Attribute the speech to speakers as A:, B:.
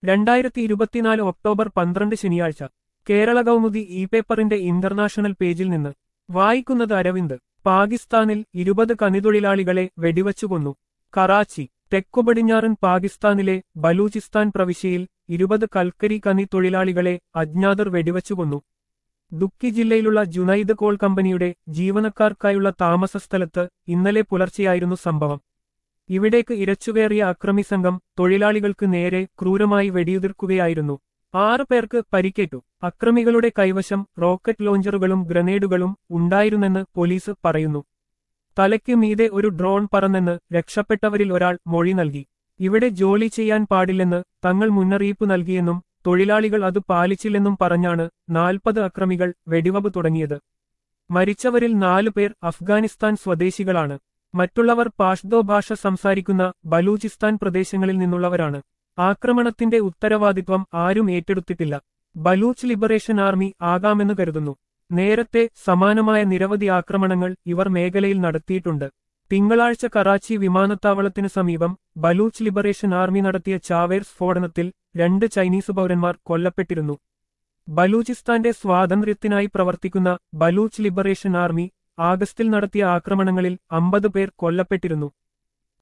A: രണ്ടായിരത്തി ഇരുപത്തിനാല് ഒക്ടോബർ പന്ത്രണ്ട് ശനിയാഴ്ച കേരള കൗമുദി ഇ പേപ്പറിന്റെ ഇന്റർനാഷണൽ പേജിൽ നിന്ന് വായിക്കുന്നത് അരവിന്ദ് പാകിസ്ഥാനിൽ ഇരുപത് കനിതൊഴിലാളികളെ വെടിവച്ചു കൊന്നു കറാച്ചി തെക്കുപടിഞ്ഞാറൻ പാകിസ്ഥാനിലെ ബലൂചിസ്ഥാൻ പ്രവിശ്യയിൽ ഇരുപത് കൽക്കരി കനി തൊഴിലാളികളെ അജ്ഞാതർ വെടിവച്ചു കൊന്നു ദുക്കി ജില്ലയിലുള്ള ജുനൈദ് കോൾ കമ്പനിയുടെ ജീവനക്കാർക്കായുള്ള താമസസ്ഥലത്ത് ഇന്നലെ പുലർച്ചെയായിരുന്നു സംഭവം ഇവിടേക്ക് ഇരച്ചുകയറിയ അക്രമി സംഘം തൊഴിലാളികൾക്ക് നേരെ ക്രൂരമായി വെടിയുതിർക്കുകയായിരുന്നു ആറ് പേർക്ക് പരിക്കേറ്റു അക്രമികളുടെ കൈവശം റോക്കറ്റ് ലോഞ്ചറുകളും ഗ്രനേഡുകളും ഉണ്ടായിരുന്നെന്ന് പോലീസ് പറയുന്നു തലയ്ക്ക് മീതെ ഒരു ഡ്രോൺ പറന്നെന്ന് രക്ഷപ്പെട്ടവരിൽ ഒരാൾ മൊഴി നൽകി ഇവിടെ ജോലി ചെയ്യാൻ പാടില്ലെന്ന് തങ്ങൾ മുന്നറിയിപ്പ് നൽകിയെന്നും തൊഴിലാളികൾ അത് പാലിച്ചില്ലെന്നും പറഞ്ഞാണ് നാൽപ്പത് അക്രമികൾ വെടിവെപ്പ് തുടങ്ങിയത് മരിച്ചവരിൽ നാലു പേർ അഫ്ഗാനിസ്ഥാൻ സ്വദേശികളാണ് മറ്റുള്ളവർ പാഷ്തോ ഭാഷ സംസാരിക്കുന്ന ബലൂചിസ്ഥാൻ പ്രദേശങ്ങളിൽ നിന്നുള്ളവരാണ് ആക്രമണത്തിന്റെ ഉത്തരവാദിത്വം ആരും ഏറ്റെടുത്തിട്ടില്ല ബലൂച്ച് ലിബറേഷൻ ആർമി ആകാമെന്ന് കരുതുന്നു നേരത്തെ സമാനമായ നിരവധി ആക്രമണങ്ങൾ ഇവർ മേഖലയിൽ നടത്തിയിട്ടുണ്ട് തിങ്കളാഴ്ച കറാച്ചി വിമാനത്താവളത്തിനു സമീപം ബലൂച്ച് ലിബറേഷൻ ആർമി നടത്തിയ ചാവേർ സ്ഫോടനത്തിൽ രണ്ട് ചൈനീസ് പൗരന്മാർ കൊല്ലപ്പെട്ടിരുന്നു ബലൂചിസ്ഥാന്റെ സ്വാതന്ത്ര്യത്തിനായി പ്രവർത്തിക്കുന്ന ബലൂച്ച് ലിബറേഷൻ ആർമി ആഗസ്റ്റിൽ നടത്തിയ ആക്രമണങ്ങളിൽ അമ്പത് പേർ കൊല്ലപ്പെട്ടിരുന്നു